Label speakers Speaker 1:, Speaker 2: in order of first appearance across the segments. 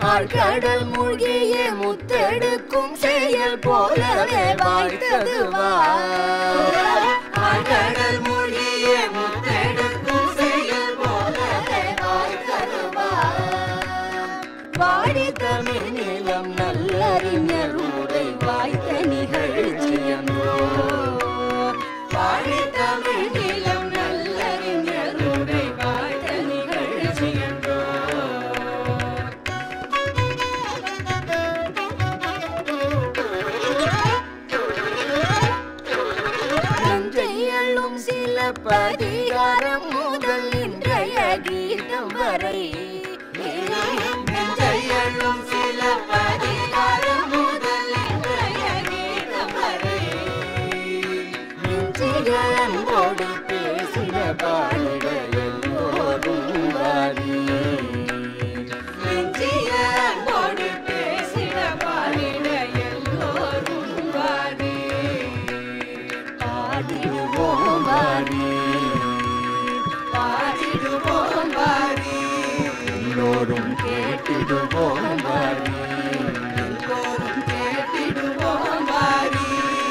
Speaker 1: ஆழ்கடல் மூழ்கிய முத்தெடுக்கும் செயல் போலவே வாய்த்தது ஆழ்கடல் மூழ்கிய முத்தெடுக்கும் செயல் போலவே வாய்த்தது வாடி தமிழ் நிலம் நல்லறிஞர் உரை வாய்த்த நிகழ்ச்சியன்றோ வாடி தமிழ் நிலம் நல்லறிஞர் உரை வாய்த்த நிகழ்ச்சியன்றோ நஞ்சையள்ளும் சில பதிகாரம் முதல் இன்றைய கீதம் வரை நஞ்சையள்ளும் சில பதிகாரம் முதல் இன்றைய கீதம் வரை நெஞ்சிய அன்போடு பேசின பாடிட எல்லோரும் வாரி நெஞ்சிய அன்போடு பேசின பாடிட எல்லோரும் வாரி பாடிடுவோம் வாரி பாடிடுவோம் வாரி எல்லோரும் கேட்டிடுவோம் வாரி எல்லோரும் கேட்டிடுவோம் வாரி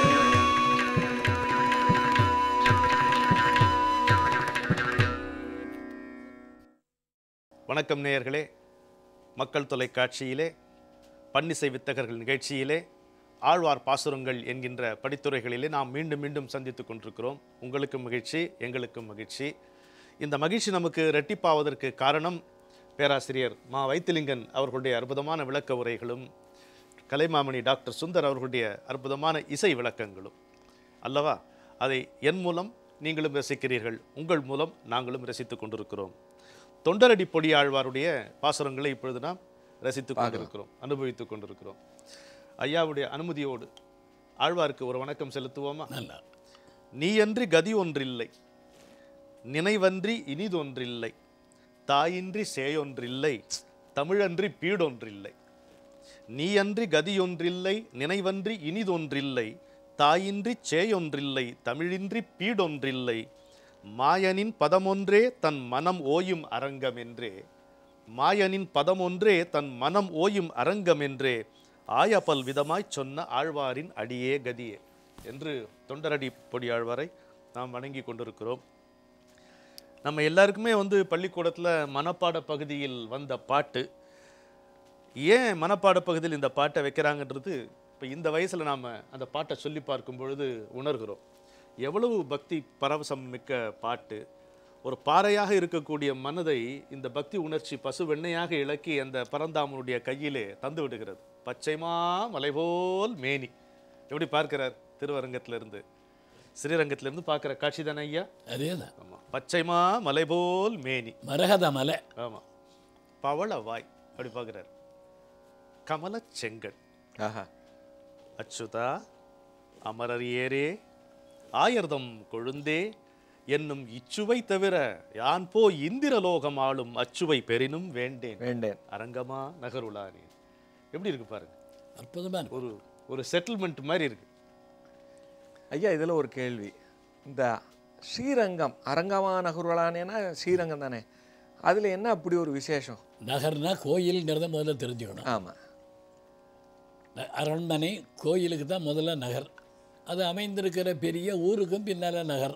Speaker 2: வணக்கம் நேயர்களே மக்கள் தொலைக்காட்சியிலே பன்னிசை வித்தகர்கள் நிகழ்ச்சியிலே ஆழ்வார் பாசுரங்கள் என்கின்ற படித்துறைகளிலே நாம் மீண்டும் மீண்டும் சந்தித்துக் கொண்டிருக்கிறோம் உங்களுக்கும் மகிழ்ச்சி எங்களுக்கும் மகிழ்ச்சி இந்த மகிழ்ச்சி நமக்கு ரெட்டிப்பாவதற்கு காரணம் பேராசிரியர் மா வைத்திலிங்கன் அவர்களுடைய அற்புதமான விளக்க உரைகளும் கலைமாமணி டாக்டர் சுந்தர் அவர்களுடைய அற்புதமான இசை விளக்கங்களும் அல்லவா அதை என் மூலம் நீங்களும் ரசிக்கிறீர்கள் உங்கள் மூலம் நாங்களும் ரசித்துக் கொண்டிருக்கிறோம் தொண்டரடி பொடி ஆழ்வாருடைய பாசுரங்களை இப்பொழுது நாம் ரசித்துக் கொண்டிருக்கிறோம் அனுபவித்துக் கொண்டிருக்கிறோம் ஐயாவுடைய அனுமதியோடு ஆழ்வாருக்கு ஒரு வணக்கம் செலுத்துவோமா
Speaker 3: நல்லா
Speaker 2: நீயன்றி கதி ஒன்றில்லை நினைவன்றி இனிதொன்றில்லை தாயின்றி சேயொன்றில்லை தமிழன்றி பீடொன்றில்லை நீயன்றி கதியொன்றில்லை நினைவன்றி இனிதொன்றில்லை தாயின்றி சேயொன்றில்லை தமிழின்றி பீடொன்றில்லை மாயனின் பதமொன்றே தன் மனம் ஓயும் அரங்கமென்றே மாயனின் பதமொன்றே தன் மனம் ஓயும் அரங்கமென்றே ஆயபல் விதமாய்ச் சொன்ன ஆழ்வாரின் அடியே கதியே என்று தொண்டரடி பொடி ஆழ்வாரை நாம் வணங்கி கொண்டிருக்கிறோம் நம்ம எல்லாருக்குமே வந்து பள்ளிக்கூடத்தில் மனப்பாட பகுதியில் வந்த பாட்டு ஏன் மனப்பாட பகுதியில் இந்த பாட்டை வைக்கிறாங்கன்றது இப்போ இந்த வயசில் நாம் அந்த பாட்டை சொல்லி பார்க்கும் பொழுது உணர்கிறோம் எவ்வளவு பக்தி பரவசம் மிக்க பாட்டு ஒரு பாறையாக இருக்கக்கூடிய மனதை இந்த பக்தி உணர்ச்சி பசு வெண்ணையாக இழக்கி அந்த பரந்தாமனுடைய கையிலே தந்து விடுகிறது பச்சைமா மலைபோல் மேனி எப்படி பார்க்கிறார் திருவரங்கத்திலிருந்து ஸ்ரீரங்கத்திலிருந்து பார்க்குற காட்சி தானே ஐயா
Speaker 3: அதே தான்
Speaker 2: ஆமாம் பச்சைமா மலைபோல் மேனி
Speaker 3: மரகத மலை
Speaker 2: ஆமாம் பவள வாய் அப்படி பார்க்குறாரு கமல செங்கல்
Speaker 4: ஆஹா
Speaker 2: அச்சுதா அமரர் ஏரே ஆயர்தம் கொழுந்தே என்னும் இச்சுவை தவிர யான் போ இந்திரலோகம் ஆளும் அச்சுவை பெரினும் வேண்டேன்
Speaker 4: வேண்டேன்
Speaker 2: அரங்கமா நகருளானே எப்படி இருக்கு பாருங்க
Speaker 3: அற்புதமாக இருக்கு
Speaker 2: ஒரு ஒரு செட்டில்மெண்ட் மாதிரி இருக்கு
Speaker 4: ஐயா இதில் ஒரு கேள்வி இந்த ஸ்ரீரங்கம் அரங்கமா நகர்வலானேனா ஸ்ரீரங்கம் தானே அதில் என்ன அப்படி ஒரு விசேஷம்
Speaker 3: நகர்னா கோயிலுங்கிறத முதல்ல தெரிஞ்சுக்கணும்
Speaker 4: ஆமாம்
Speaker 3: ந- அரண்மனை கோயிலுக்கு தான் முதல்ல நகர் அது அமைந்திருக்கிற பெரிய ஊருக்கும் பின்னால நகர்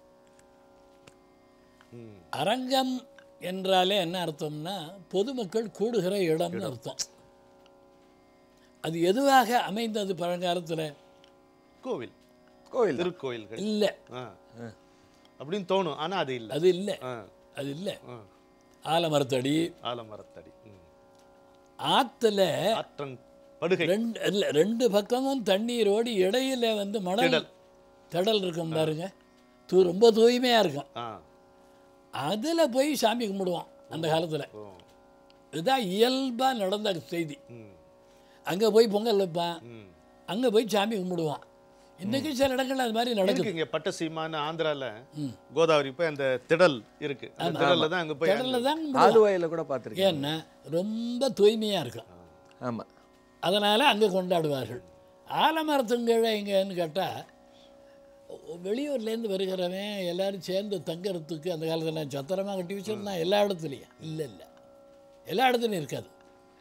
Speaker 3: அரங்கம் என்றாலே என்ன அர்த்தம்னா பொதுமக்கள் கூடுகிற இடம்னு அர்த்தம் அது எதுவாக அமைந்தது பழங்காலத்தில்
Speaker 2: கோவில்
Speaker 4: கோயில் தான்.
Speaker 2: திருக்கோயில்கள்
Speaker 3: இல்லை
Speaker 2: ஆ. அப்படின்னு தோணும் ஆனா அது இல்லை
Speaker 3: அது இல்லை
Speaker 2: ஆ
Speaker 3: அது இல்லை
Speaker 2: ஆ.
Speaker 3: ஆலமரத்தடி
Speaker 2: ஆலமரத்தடி ம்.
Speaker 3: ஆற்றுல
Speaker 2: ஆற்றங் படுகை
Speaker 3: ரெண்டு இல்லை ரெண்டு பக்கமும் தண்ணீரோடு இடையில வந்து மணல்
Speaker 2: திடல்.
Speaker 3: திடல் இருக்கும் பாருங்க தூ ரொம்ப தூய்மையாக இருக்கும்
Speaker 2: ஆ
Speaker 3: அதில் போய் சாமி கும்பிடுவோம் அந்த காலத்தில்
Speaker 2: ஓ
Speaker 3: இதுதான் இயல்பாக நடந்த செய்தி
Speaker 2: ம்
Speaker 3: அங்கே போய் பொங்கல் வைப்பான்
Speaker 2: ம்
Speaker 3: அங்கே போய் சாமி கும்பிடுவான் இன்றைக்கி சில இடங்கள்ல அது மாதிரி நடக்குது
Speaker 2: இருக்கு இங்க பட்டசீமான்னு ஆந்திரால
Speaker 3: ம்.
Speaker 2: கோதாவரி போய் அந்த திடல் இருக்கு அந்த திடல்ல தான் அங்க போய்
Speaker 3: கடலில் தான் கும்பிடுவான்
Speaker 4: ஆலுவாயில் கூட பார்த்துருக்கேன்
Speaker 3: ஏன்னா ரொம்ப தூய்மையாக இருக்கும்
Speaker 4: ஆமாம்
Speaker 3: அதனால் அங்கே கொண்டாடுவார்கள் ஆலமரத்துங்கழ எங்கன்னு கேட்டால் வெளியூர்லேருந்து வருகிறவன் எல்லாரும் சேர்ந்து தங்கறதுக்கு அந்த காலத்தில் சத்திரமாக கட்டி வச்சுருந்தான் எல்லா இடத்துலையும் இல்லை இல்லை எல்லா இடத்துலையும் இருக்காது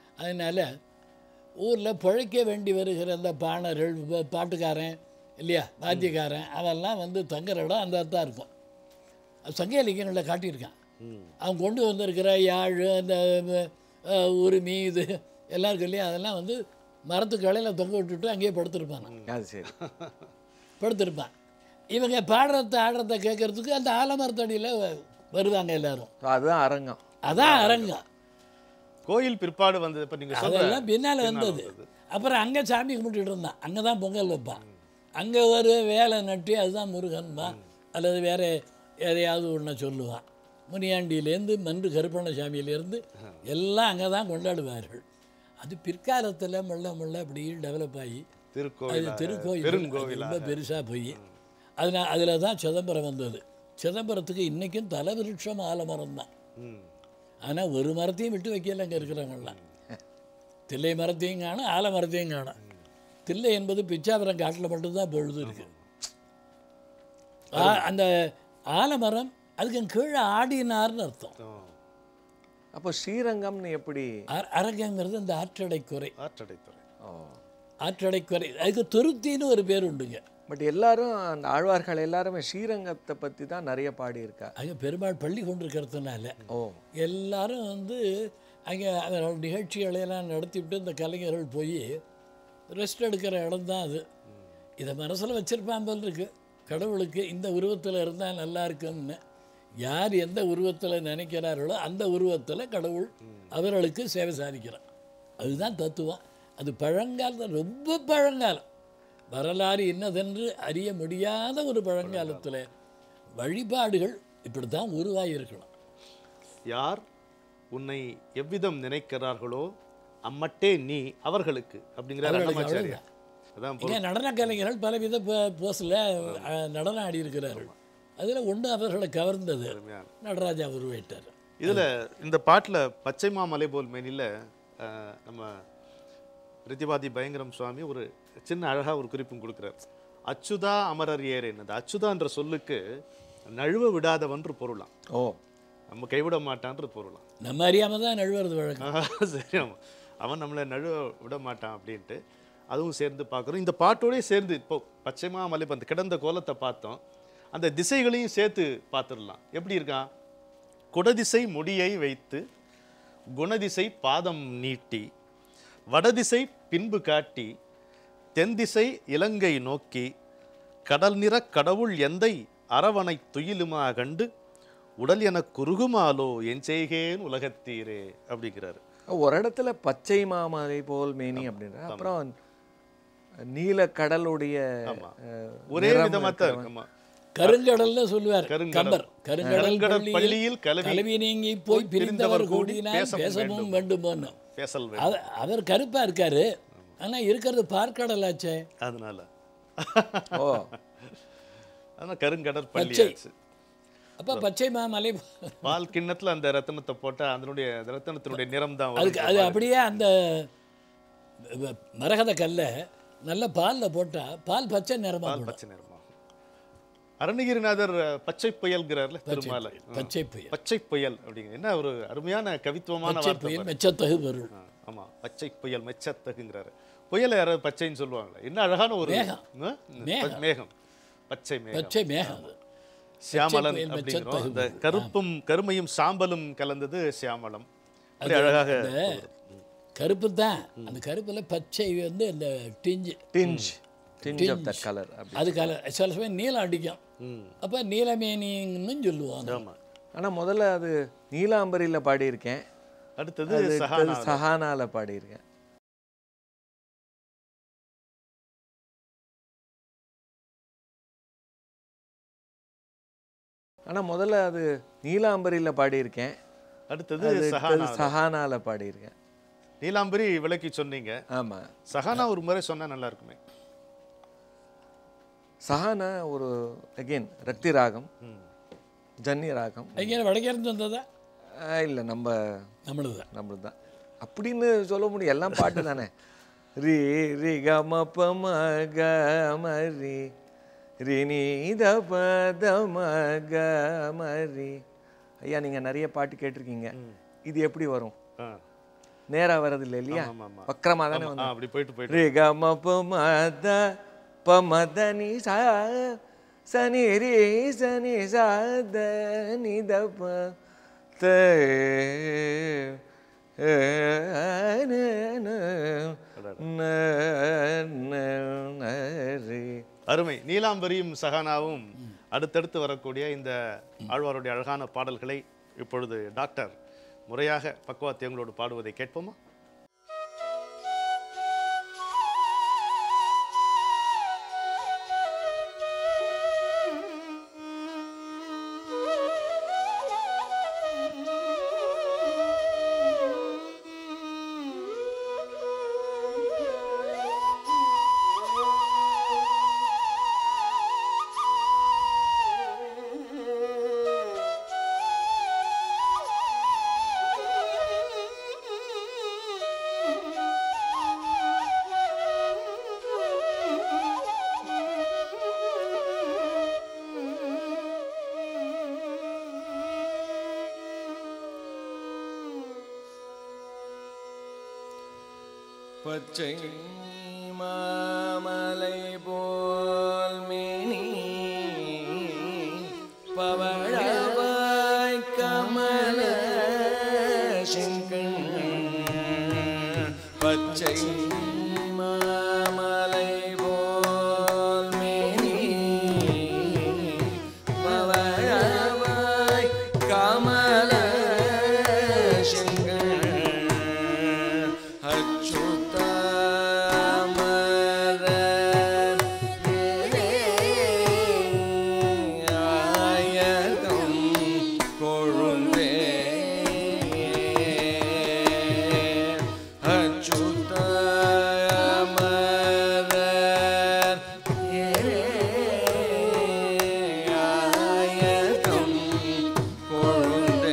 Speaker 3: அதனால் ஊரில் பிழைக்க வேண்டி வருகிற அந்த பாணர்கள் ப- பாட்டுக்காரன் இல்லையா வாத்தியக்காரன் அதெல்லாம் வந்து தங்குற இடம் அந்த தான் இருக்கும் அது சங்க இலக்கியங்களில் காட்டியிருக்கான் அவன் கொண்டு வந்திருக்கிற யாழ் அந்த அஹ், உரிமை இது எல்லாம் இருக்கு இல்லையா அதெல்லாம் வந்து மரத்து கலையில் தொங்க விட்டுட்டு அங்கேயே படுத்திருப்பான்
Speaker 4: அது சரி
Speaker 3: படுத்திருப்பான் இவங்க பாடுறத ஆடுறத கேட்கறதுக்கு அந்த ஆலமரத்தடியில் வருவாங்க எல்லாரும்
Speaker 4: So அதுதான் அரங்கம்
Speaker 3: அதான் அரங்கம்
Speaker 2: கோயில் பிற்பாடு வந்தது இப்ப நீங்க சொல்ற
Speaker 3: அதெல்லாம் பின்னால் வந்தது அப்புறம் அங்கே சாமி கும்பிட்டுட்டு இருந்தான் அங்கே தான் பொங்கல் வைப்பான் அங்கே ஒரு வேலை நட்டி அதுதான் முருகன்பான் அல்லது வேற எதையாவது ஒன்று சொல்லுவான் முனியாண்டியிலேருந்து மன்று கருப்பண்ணசாமியிலேருந்து எல்லாம் அங்கே தான் கொண்டாடுவார்கள் அது பிற்காலத்தில் மெல்ல மெல்ல அப்படி டெவலப் ஆகி அது
Speaker 2: திருக்கோயில்
Speaker 3: திருக்கோயில்
Speaker 2: பெருங்கோவிலா
Speaker 3: ரொம்ப பெருசாக போய் அதனால் அதில் தான் சிதம்பரம் வந்தது சிதம்பரத்துக்கு இன்றைக்கும் தலைவிருட்சம் ஆலமரம் தான்
Speaker 2: ம்.
Speaker 3: ஆனால் ஒரு மரத்தையும் விட்டு வைக்கல அங்கே இருக்கிறவங்களாம் தில்லை மரத்தையும் காணும் ஆலமரத்தையும் காணும் தில்லை என்பது பிச்சாபுரம் காட்டில் மட்டும்தான் பொழுது இருக்கு ஆ- அந்த ஆலமரம் அதுக்கு கீழே ஆடினார்னு அர்த்தம்
Speaker 2: ஆ.
Speaker 4: அப்போ ஸ்ரீரங்கம்னு எப்படி
Speaker 3: அர- அரங்கங்கிறது அந்த ஆற்றடை குறை
Speaker 2: ஆற்றடைத்துறை
Speaker 4: ஓ
Speaker 3: ஆற்றடை குறை அதுக்கு துருத்தின்னு ஒரு பேர் உண்டுங்க
Speaker 4: பட் எல்லாரும் அந்த ஆழ்வார்கள் எல்லாருமே ஸ்ரீரங்கத்தை பற்றி தான் நிறைய பாடியிருக்கா
Speaker 3: அங்கே பெருமாள் பள்ளி கொண்டிருக்கிறதுனால
Speaker 4: ஓ
Speaker 3: எல்லாரும் வந்து அங்கே அவர்கள் நிகழ்ச்சிகளை எல்லாம் நடத்திவிட்டு இந்த கலைஞர்கள் போய் ரெஸ்ட் எடுக்கிற இடம் தான் அது இதை மனசில் வச்சிருப்பான் போல் இருக்கு கடவுளுக்கு இந்த உருவத்தில் இருந்தால் நல்லா இருக்கும்னு யார் எந்த உருவத்தில் நினைக்கிறார்களோ அந்த உருவத்தில் கடவுள் அவர்களுக்கு சேவை சாதிக்கிறார் அதுதான் தத்துவம் அது பழங்காலம் ரொம்ப பழங்காலம் வரலாறு இன்னதென்று அறிய முடியாத ஒரு பழங்காலத்தில் வழிபாடுகள் இப்படி தான் உருவாகியிருக்கணும்
Speaker 2: யார் உன்னை எவ்விதம் நினைக்கிறார்களோ அம்மட்டே நீ அவர்களுக்கு அப்படிங்கிற
Speaker 3: அவர்களுக்கு
Speaker 2: அன்னமாச்சாரியா அதான்
Speaker 3: இங்கே நடன கலைஞர்கள் பலவித போஸில் நடனம் ஆடியிருக்கிறார்கள் அதில் ஒன்று அவர்களை கவர்ந்தது
Speaker 2: பொறுமையான
Speaker 3: நடராஜா உருவேட்டார்
Speaker 2: இதுல இந்த பாட்டுல பச்சை மாமலை போல் மேனில அஹ், நம்ம ரித்திவாதி பயங்கரம் சுவாமி ஒரு சின்ன அழகா ஒரு குறிப்பும் கொடுக்குறார் அச்சுதா அமரர் ஏறேன் அந்த அச்சுதான்ற சொல்லுக்கு நழுவ விடாதவன்று பொருளாம்
Speaker 4: ஓ
Speaker 2: நம்ம கைவிட மாட்டான்ற பொருளாம்
Speaker 3: நம்ம அறியாமல் தான் நழுவுறது வழக்கம்
Speaker 2: ஆஹா, சரி ஆமா. அவன் நம்மளை நழுவ விட மாட்டான் அப்படின்ட்டு அதுவும் சேர்ந்து பார்க்குறோம் இந்த பாட்டோடயே சேர்ந்து இப்போ பச்சைமா மலை அந்த கிடந்த கோலத்தை பார்த்தோம் அந்த திசைகளையும் சேர்த்து பார்த்துடலாம் எப்படி இருக்கான் குடதிசை முடியை வைத்து குணதிசை பாதம் நீட்டி வடதிசை பின்பு காட்டி தென்திசை இலங்கை நோக்கி கடல் நிற கடவுள் எந்தை அரவணை துயிலுமா கண்டு உடல் என குறுகுமாலோ என் செய்கேன் உலகத்தீரே அப்படிங்கிறாரு
Speaker 4: ஒரு இடத்துல பச்சை மாமலை போல் மேனி அப்படின்ற அப்புறம் நீல கடலுடைய
Speaker 2: ஆமா.
Speaker 4: அஹ்,
Speaker 2: ஒரே
Speaker 4: நிறம்
Speaker 2: விதமா தான்
Speaker 4: இருக்கிற
Speaker 2: இருக்கு ஆமா.
Speaker 3: கருங்கடல்னு சொல்லுவார்
Speaker 2: கருங்கடல்.
Speaker 3: கம்பர் கருங்கடல்
Speaker 2: கருங்கடல்
Speaker 3: பள்ளியில்
Speaker 2: பள்ளியில் கலவி
Speaker 3: கலவி நீங்கி போய்
Speaker 2: போய்
Speaker 3: பிரிந்தவர்
Speaker 2: பிரிந்தவர் கூடி
Speaker 3: கூடினால்
Speaker 2: பேசவும்
Speaker 3: பேசவும் வேண்டுமோன்னு
Speaker 2: பேசல் வேண்டும்
Speaker 3: அவர் அவர் கருப்பாக இருக்காரு ஆனால் இருக்கிறது பார்க்கடலாச்சே
Speaker 2: அதனால
Speaker 4: ஓ
Speaker 2: அதனால கருங்கடல் பள்ளி
Speaker 3: பச்சை.
Speaker 2: ஆச்சு
Speaker 3: அப்போ பச்சை மாமலை
Speaker 2: பால் கிண்ணத்துல அந்த ரத்தனத்தை போட்டா அதனுடைய அந்த ரத்தனத்தினுடைய நிறம் தான்
Speaker 3: அதுக்கு அது அப்படியே அந்த வ- மரகத கல்லை நல்ல பாலில் போட்டால் பால் பச்சை நிறமாக
Speaker 2: பால்
Speaker 3: போடும்
Speaker 2: பச்சை நிறமாகும் அருணகிரிநாதர் பச்சை புயல்கிறார்ல திருமாலை
Speaker 3: பச்சை புயல்
Speaker 2: பச்சை புயல் அப்படிங்க என்ன ஒரு அருமையான கவித்துவமான
Speaker 3: பச்சை
Speaker 2: வார்த்தை
Speaker 3: புயல்
Speaker 2: பாரு.
Speaker 3: மெச்சத்தகு பொருள்
Speaker 2: ஆ, ஆமா பச்சை புயல் மெச்சத்தகுங்கிறாரு புயலை யாராவது பச்சைன்னு சொல்லுவாங்களா என்ன அழகான ஒரு
Speaker 3: மேகம்.
Speaker 2: ஆ?
Speaker 3: மேகம்.
Speaker 2: மேகம் பச்சை மேகம்
Speaker 3: பச்சை மேகம் அது
Speaker 2: சியாமலன்
Speaker 3: புயல்
Speaker 2: அப்படிங்கிறோம்
Speaker 3: மெச்சத்தகு
Speaker 2: இந்த கருப்பும் கருமையும் சாம்பலும் கலந்தது சியாமலம் அப்படி அழகாக
Speaker 3: கருப்பு தான் அந்த கருப்பில் பச்சை வந்து இந்த tinge
Speaker 4: tinge tinge of that colour அப்படி
Speaker 3: அது கல சில சமயம் நீலம் அடிக்கும்
Speaker 2: ம்
Speaker 3: அப்போ நீலமேனின்னு சொல்லுவாங்க
Speaker 2: ஆமா
Speaker 4: ஆனா முதல்ல அது நீலாம்பரியில பாடியிருக்கேன்
Speaker 2: அடுத்தது
Speaker 4: அது
Speaker 2: சஹானா
Speaker 4: சஹானால பாடியிருக்கேன் ஆனா முதல்ல அது நீலாம்பரியில பாடியிருக்கேன்
Speaker 2: அடுத்தது
Speaker 4: அது
Speaker 2: சஹானா
Speaker 4: சஹானால பாடியிருக்கேன்
Speaker 2: நீலாம்பரி விளக்கி சொன்னீங்க
Speaker 4: ஆமா
Speaker 2: சஹானா ஒரு முறை சொன்னா நல்லா இருக்குமே
Speaker 4: சஹானா ஒரு அகெயின் ரக்தி ராகம்
Speaker 2: ம்.
Speaker 4: ஜன்னி ராகம்
Speaker 3: இங்கே வடக்கேருந்து வந்ததா
Speaker 4: ஆஹ் இல்ல நம்ம
Speaker 3: நம்மளுது தான்
Speaker 4: நம்மளுது தான் அப்படின்னு சொல்ல முடியும் எல்லாம் பாட்டு தானே ரி ரி க ம ப ம க ம ரி ரி நீ த ப த ம க ம ரி ஐயா நீங்கள் நிறைய பாட்டு கேட்டிருக்கீங்க இது எப்படி வரும்
Speaker 2: ஆ.
Speaker 4: நேரா வர்றது இல்லை இல்லையா
Speaker 2: ஆமா, ஆமா.
Speaker 4: வக்கரமா தானே
Speaker 2: ஆமா,
Speaker 4: வந்து
Speaker 2: ஆ, அப்படி போயிட்டு போயிட்டு
Speaker 4: ரி க ம ப ம த ப ம த நி சா ச நி ரி ச நி சா த நி த ப த ஏ, ந, ந, ந, ந, ந, ரி.
Speaker 2: அருமை நீலாம்பரியும் சகானாவும் அடுத்தடுத்து வரக்கூடிய இந்த ஆழ்வாருடைய அழகான பாடல்களை இப்பொழுது டாக்டர் முறையாக பக்குவாத்தியங்களோடு பாடுவதை கேட்போமா
Speaker 4: பச்சை மாமலை போல் மேனி பவழவாய் கமல செங்கண் பச்சை மாமலை போல் மேனி பவழவாய் கமல செங்கண் அச்சுதாமர ஆயகம் கொழுந்தே அச்சுதாமர ஆயகம் கொழுந்தே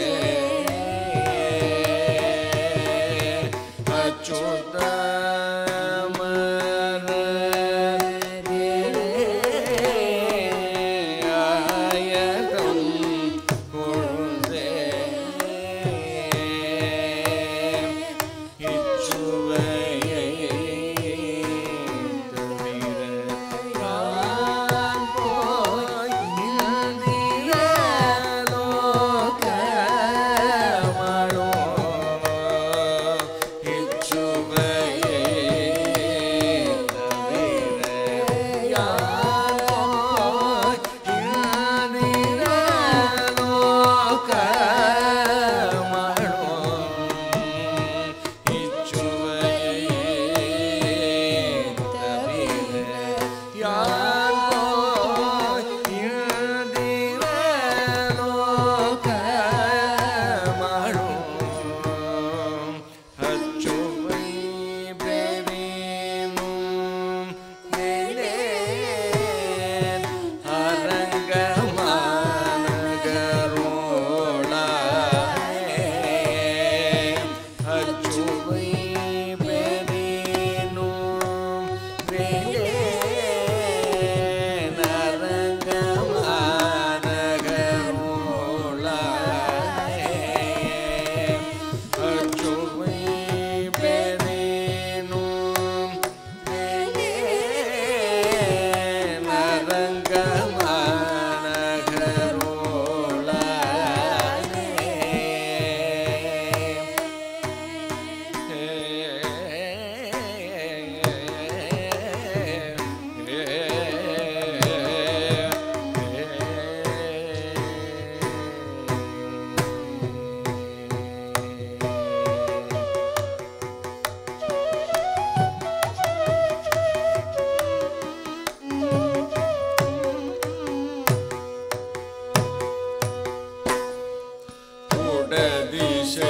Speaker 4: குடதிசை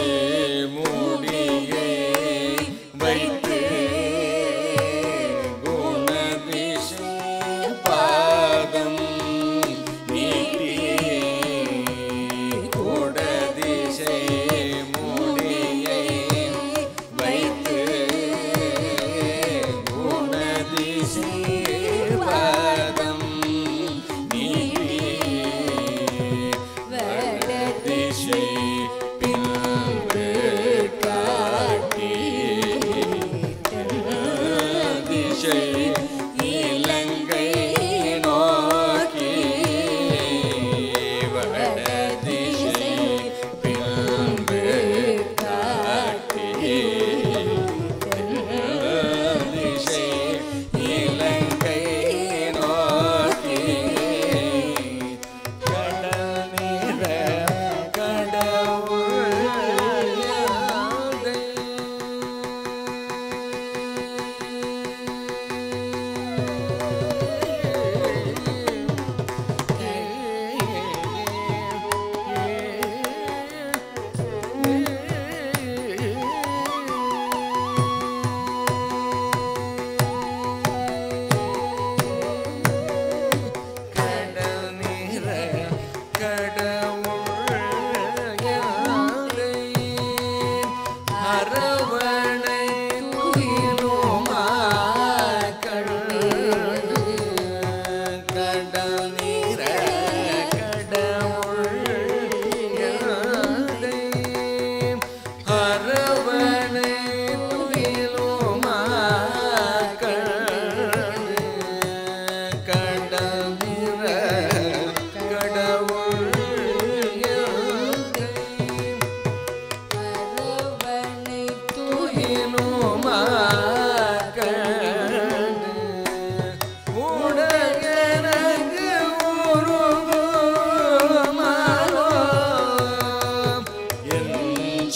Speaker 4: மூடியை வைத்து குணதிசை பாதம் நீட்டி குடதிசை மூடியை வைத்து குணதிசை பாதம் நீட்டி வடதிசை பின்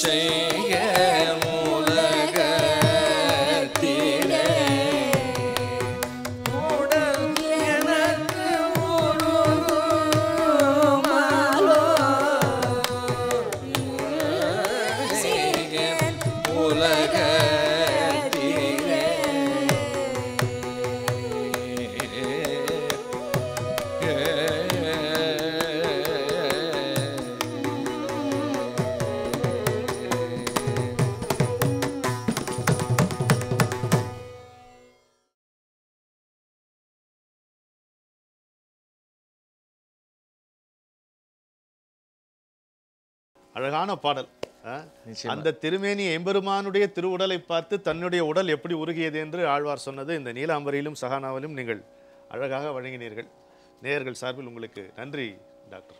Speaker 4: செய்க உலகத்திலே உடல் எனக்கு உருமாலோ செய்க உலகத்திலே
Speaker 2: அழகான பாடல் ஆ? அந்த திருமேனி எம்பெருமானுடைய திருவுடலை பார்த்து தன்னுடைய உடல் எப்படி உருகியது என்று ஆழ்வார் சொன்னது இந்த நீலாம்பரியிலும் சகானாவிலும் நீங்கள் அழகாக வழங்கினீர்கள் நேயர்கள் சார்பில் உங்களுக்கு நன்றி டாக்டர்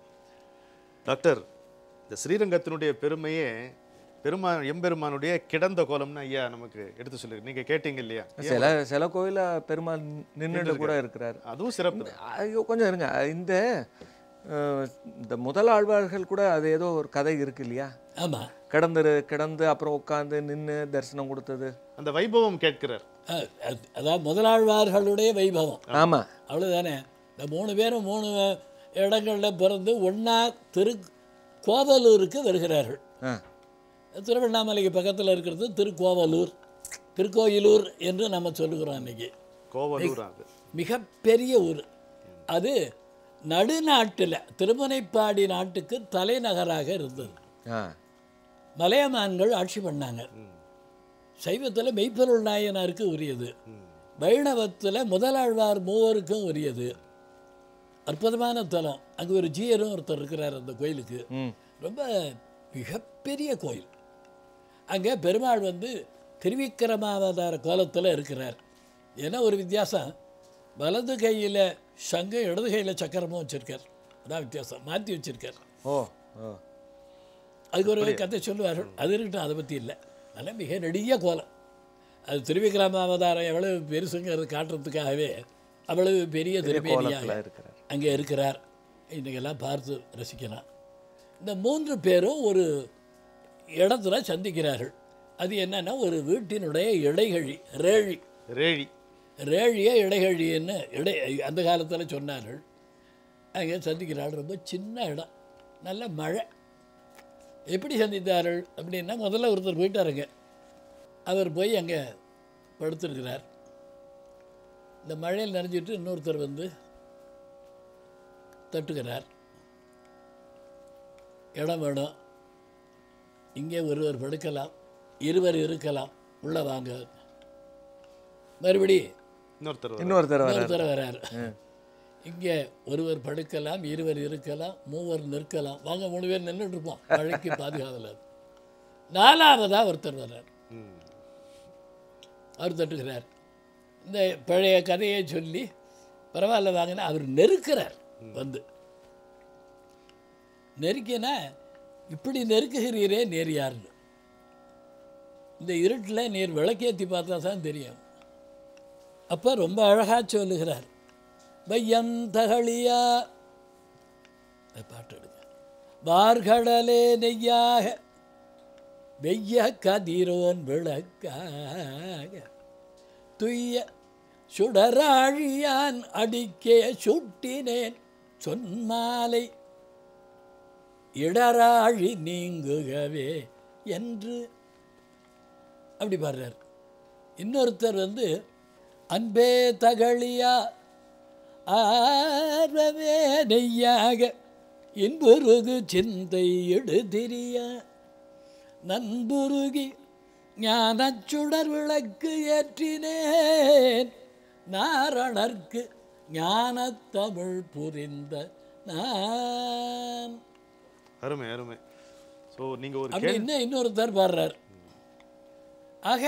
Speaker 2: டாக்டர் இந்த ஸ்ரீரங்கத்தினுடைய பெருமையே பெருமா எம்பெருமானுடைய கிடந்த கோலம்னு ஐயா நமக்கு எடுத்து சொல்லி நீங்க கேட்டீங்க இல்லையா
Speaker 4: சில சில கோயில பெருமாள் நின்றுட்டு கூட இருக்கிறார்
Speaker 2: அதுவும் சிறப்பு தான்.
Speaker 4: ஐயோ கொஞ்சம் இருங்க இந்த அஹ், இந்த முதல் ஆழ்வார்கள் கூட அது ஏதோ ஒரு கதை இருக்கு இல்லையா
Speaker 3: ஆமா
Speaker 4: கிடந்து கிடந்து அப்புறம் உட்காந்து நின்று தரிசனம் கொடுத்தது
Speaker 2: அந்த வைபவம் கேட்கிறார்
Speaker 3: அஹ், அத்- அதாவது முதலாழ்வார்களுடைய வைபவம்
Speaker 4: ஆமா
Speaker 3: அவ்வளவுதானே இந்த மூணு பேரும் மூணு இடங்களில் பிறந்து ஒண்ணா திரு கோவலூருக்கு வருகிறார்கள்
Speaker 4: ஆ
Speaker 3: திருவண்ணாமலைக்கு பக்கத்தில் இருக்கிறது திருக்கோவலூர் திருக்கோயிலூர் என்று நம்ம சொல்லுகிறோம் இன்னைக்கு
Speaker 2: கோவலூர் அது
Speaker 3: மிகப்பெரிய ஊர் அது நடுநாட்டில் திருமுனைப்பாடி நாட்டுக்கு தலைநகராக இருந்தது
Speaker 4: ஆ
Speaker 3: மலையமான்கள் ஆட்சி பண்ணாங்க சைவத்தில் மெய்ப்பொருள் நாயனாருக்கு உரியது வைணவத்தில் முதலாழ்வார் மூவருக்கும் உரியது அற்புதமான தலம் அங்கே ஒரு ஜீயரும் ஒருத்தர் இருக்கிறார் அந்த கோயிலுக்கு
Speaker 4: ம்
Speaker 3: ரொம்ப மிகப்பெரிய கோயில் அங்கே பெருமாள் வந்து திருவிக்கிரமாவதார கோலத்தில் இருக்கிறார் ஏன்னா ஒரு வித்தியாசம் வலது கையில் சங்கம் இடது கையில் சக்கரமும் வச்சுருக்கார் அதான் வித்தியாசம் மாற்றி வச்சுருக்கார்
Speaker 4: ஓ ஓ
Speaker 3: அதுக்கு ஒரு கதை சொல்லுவார்கள் அது இருக்கட்டும் அதை பற்றி இல்லை ஆனால் மிக நெடிய கோலம் அது திருவிக்கிரம அவதாரம் எவ்வளவு பெருசுங்கிறது காட்டுறதுக்காகவே அவ்வளவு பெரிய திருமேனியாக
Speaker 4: கோலத்தில் இருக்கிறார்
Speaker 3: அங்கே இருக்கிறார் இன்றைக்கெல்லாம் பார்த்து ரசிக்கலாம் இந்த மூன்று பேரும் ஒரு இடத்துல சந்திக்கிறார்கள் அது என்னன்னா ஒரு வீட்டினுடைய இடைகழி ரேழி
Speaker 2: ரேழி
Speaker 3: ரேழியே இடைகழின்னு இடை அந்த காலத்தில் சொன்னார்கள் அங்கே சந்திக்கிறார்கள் ரொம்ப சின்ன இடம் நல்ல மழை எப்படி சந்தித்தார்கள் அப்படின்னா முதல்ல ஒருத்தர் போயிட்டாருங்க அவர் போய் அங்கே படுத்திருக்கிறார் இந்த மழையில் நனைஞ்சிட்டு இன்னொருத்தர் வந்து தட்டுகிறார் இடம் வேணும் இங்கே ஒருவர் படுக்கலாம் இருவர் இருக்கலாம் உள்ளே வாங்க மறுபடி
Speaker 2: இன்னொருத்தர் வரார்.
Speaker 4: இன்னொருத்தர் வர
Speaker 3: இன்னொருத்தர் வராரு இங்கே ஒருவர் படுக்கலாம் இருவர் இருக்கலாம் மூவர் நிற்கலாம் வாங்க மூணு பேர் நின்றுட்டு இருப்போம் மழைக்கு பாதுகாவலர் நாலாவதா ஒருத்தர் வர்றார்
Speaker 2: ம்.
Speaker 3: அவர் தட்டுகிறார் இந்த பழைய கதையை சொல்லி பரவாயில்ல வாங்கினா அவர் நெருக்கிறார் வந்து நெருக்கினா இப்படி நெருக்குகிறீரே நேர் யாருன்னு இந்த இருட்டில் நீர் விளக்கேற்றி பார்த்தா தான் தெரியும் அப்போ ரொம்ப அழகாக சொல்லுகிறார் வையம் தகழியா இந்த பாட்டு எடுங்க வார்கடலே நெய்யாக வெய்ய கதிரோன் விளக்காக துய்ய சுடராழியான் அடிக்கே சுட்டினேன் சொன்மாலை இடராழி நீங்குகவே என்று அப்படி பாடுறார் இன்னொருத்தர் வந்து அன்பே தகழியா ஆர்வமே நெய்யாக இன்புருகு சிந்தை எடுதிரிய நண்புருகி ஞானச் சுடர் விளக்கு ஏற்றினேன் நாரணர்க்கு ஞானத்தமிழ் புரிந்த நான்
Speaker 2: அருமை அருமை ஸோ நீங்க ஒரு கேள்வி
Speaker 3: அப்படின்னு இன்னொருத்தர் பாடுறார் ஆக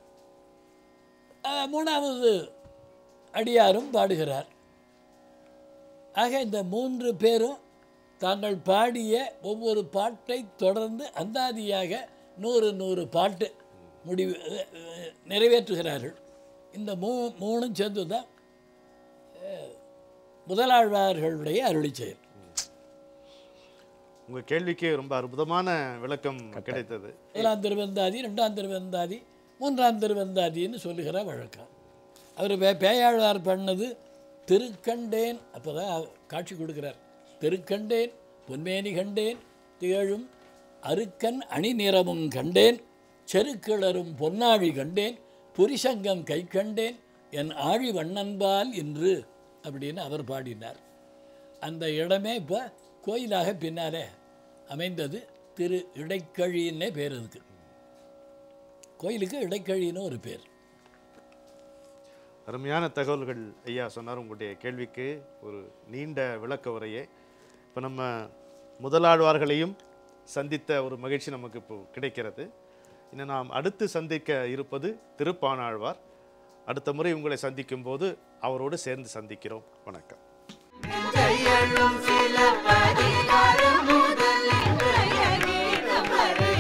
Speaker 3: அஹ், மூணாவது அடியாரும் பாடுகிறார் ஆக இந்த மூன்று பேரும் தாங்கள் பாடிய ஒவ்வொரு பாட்டை தொடர்ந்து அந்தாதியாக நூறு நூறு பாட்டு முடிவு அஹ், அஹ், நிறைவேற்றுகிறார்கள் இந்த மூ மூணும் சேர்ந்து தான் அஹ், முதலாழ்வார்களுடைய அருளி செயல்
Speaker 2: உங்க கேள்விக்கு ரொம்ப அற்புதமான விளக்கம் கிடைத்தது
Speaker 3: முதலாம் திருவந்தாதி ரெண்டாம் திருவந்தாதி மூன்றாம் திருவந்தாதின்னு சொல்லுகிற வழக்கம் அவர் பே பேயாழ்வார் பண்ணது திருக்கண்டேன் அப்போ தான் காட்சி கொடுக்குறார் திருக்கண்டேன் பொன்மேனி கண்டேன் திகழும் அருக்கன் அணி நிறமும் கண்டேன் செருக்கிளரும் பொன்னாழி கண்டேன் புரிசங்கம் கை கண்டேன் என் ஆழி வண்ணன்பால் என்று அப்படின்னு அவர் பாடினார் அந்த இடமே இப்போ கோயிலாக பின்னாலே அமைந்தது திரு இடைக்கழின்னே பேர் அதுக்கு கோயிலுக்கு இடைக்கழின்னு ஒரு பேர்
Speaker 2: அருமையான தகவல்கள் ஐயா சொன்னார் உங்களுடைய கேள்விக்கு ஒரு நீண்ட விளக்க உரையே இப்போ நம்ம முதலாழ்வார்களையும் சந்தித்த ஒரு மகிழ்ச்சி நமக்கு இப்போ கிடைக்கிறது இன்னும் நாம் அடுத்து சந்திக்க இருப்பது திருப்பானாழ்வார் அடுத்த முறை உங்களை சந்திக்கும் போது அவரோடு சேர்ந்து சந்திக்கிறோம் வணக்கம்
Speaker 1: நெஞ்சையள்ளும் சில பதிகாரம் முதல் இன்றைய கீதம் வரை.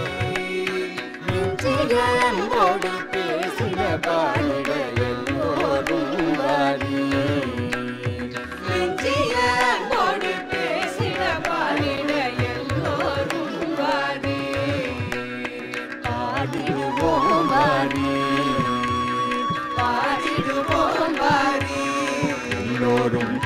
Speaker 1: நெஞ்சிலன்போடு பேசிட பாடிட எல்லோரும் வாரி. நெஞ்சிலன்போடு பேசிட பாடிட எல்லோரும் வாரி. பாடிடுவோம் வாரி. பாடிடுவோம் வாரி. எல்லோரும்